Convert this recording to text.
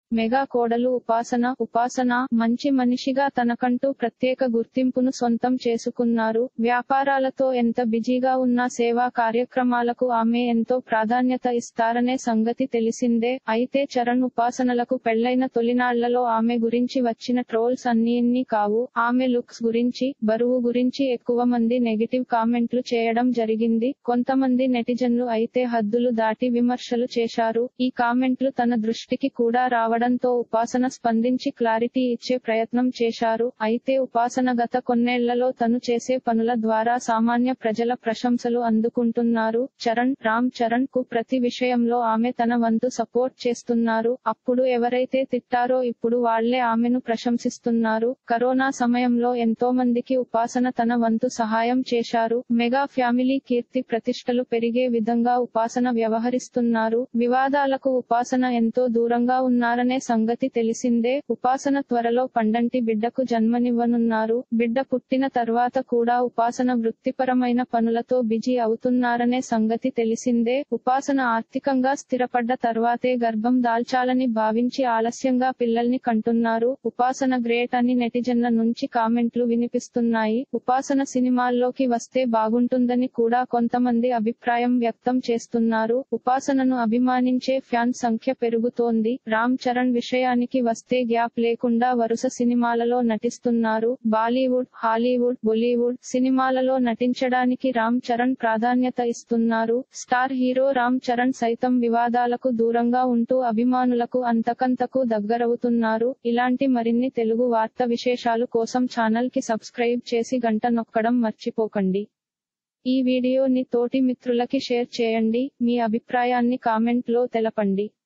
mega కోడలు ఉపాసన ఉపాసన మంచి మనిషిగా తనకంటూ ప్రత్యేక గుర్తింపును సొంతం చేసుకున్నారు వ్యాపారాలతో ఎంత బిజీగా ఉన్నా సేవా కార్యక్రమాలకు ఆమె ఎంతో ప్రాధాన్యత ఇస్తారనే సంగతి తెలిసిందే అయితే చరణ్ ఉపాసనలకు పెళ్లైన తొలినాళ్లలో ఆమె గురించి వచ్చిన ట్రోల్స్ అన్ని ఇన్ని కావు ఆమె లుక్స్ గురించి బరువు గురించి ఎక్కువ మంది నెగిటివ్ కామెంట్లు చేయడం జరిగింది కొంతమంది నెటిజన్లు అయితే హద్దులు దాటి విమర్శలు చేశారు ఈ కామెంట్లు తన దృష్టికి కూడా రావడంతో ఉపాసన స్పందించి క్లారిటీ ఇచ్చే ప్రయత్నం చేశారు అయితే ఉపాసన గత కొన్నేళ్లలో తను చేసే పనుల ద్వారా సామాన్య ప్రజల ప్రశంసలు అందుకుంటున్నారు చరణ్ రామ్ చరణ్ కు ప్రతి విషయంలో ఆమె తన వంతు సపోర్ట్ చేస్తున్నారు అప్పుడు ఎవరైతే తిట్టారో ఇప్పుడు వాళ్లే ఆమెను ప్రశంసిస్తున్నారు కరోనా సమయంలో ఎంతో మందికి ఉపాసన తన వంతు సహాయం చేశారు మెగా ఫ్యామిలీ కీర్తి ప్రతిష్టలు పెరిగే విధంగా ఉపాసన వ్యవహరిస్తున్నారు వివాదాలకు ఉపాసన ఎంతో దూరంగా ఉన్నారనే సంగతి తెలిసిందే ఉపాసన త్వరలో పండంటి బిడ్డకు జన్మనివ్వనున్నారు బిడ్డ పుట్టిన తర్వాత కూడా ఉపాసన వృత్తిపరమైన పనులతో బిజీ అవుతున్నారనే సంగతి తెలిసిందే ఉపాసన ఆర్థికంగా స్థిరపడ్డ తర్వాతే గర్భం దాల్చాలని భావించి ఆలస్యంగా పిల్లల్ని కంటున్నారు ఉపాసన గ్రేట్ అని నెటిజన్ల నుంచి కామెంట్లు వినిపిస్తున్నాయి ఉపాసన సినిమాల్లోకి వస్తే బాగుంటుందని కూడా కొంతమంది అభిప్రాయం వ్యక్తం చేస్తున్నారు ఉపాసనను అభిమానించే ఫ్యాన్ సంఖ్య పెరుగుతోంది రామ్ చరణ్ విషయానికి వస్తే గ్యాప్ లేకుండా వరుస సినిమాలలో నటిస్తున్నారు బాలీవుడ్ హాలీవుడ్ బాలీవుడ్ సినిమాలలో నటించడానికి రామ్ చరణ్ ప్రాధాన్యత ఇస్తున్నారు స్టార్ హీరో రామ్ చరణ్ సైతం వివాదాలకు దూరంగా ఉంటూ అభిమానులకు అంతకంతకు దగ్గరవుతున్నారు ఇలాంటి మరిన్ని తెలుగు వార్త విశేషాలు కోసం ఛానల్ కి సబ్స్క్రైబ్ చేసి గంట నొక్కడం మర్చిపోకండి ఈ వీడియోని తోటి మిత్రులకి షేర్ చేయండి మీ అభిప్రాయాన్ని కామెంట్ లో తెలపండి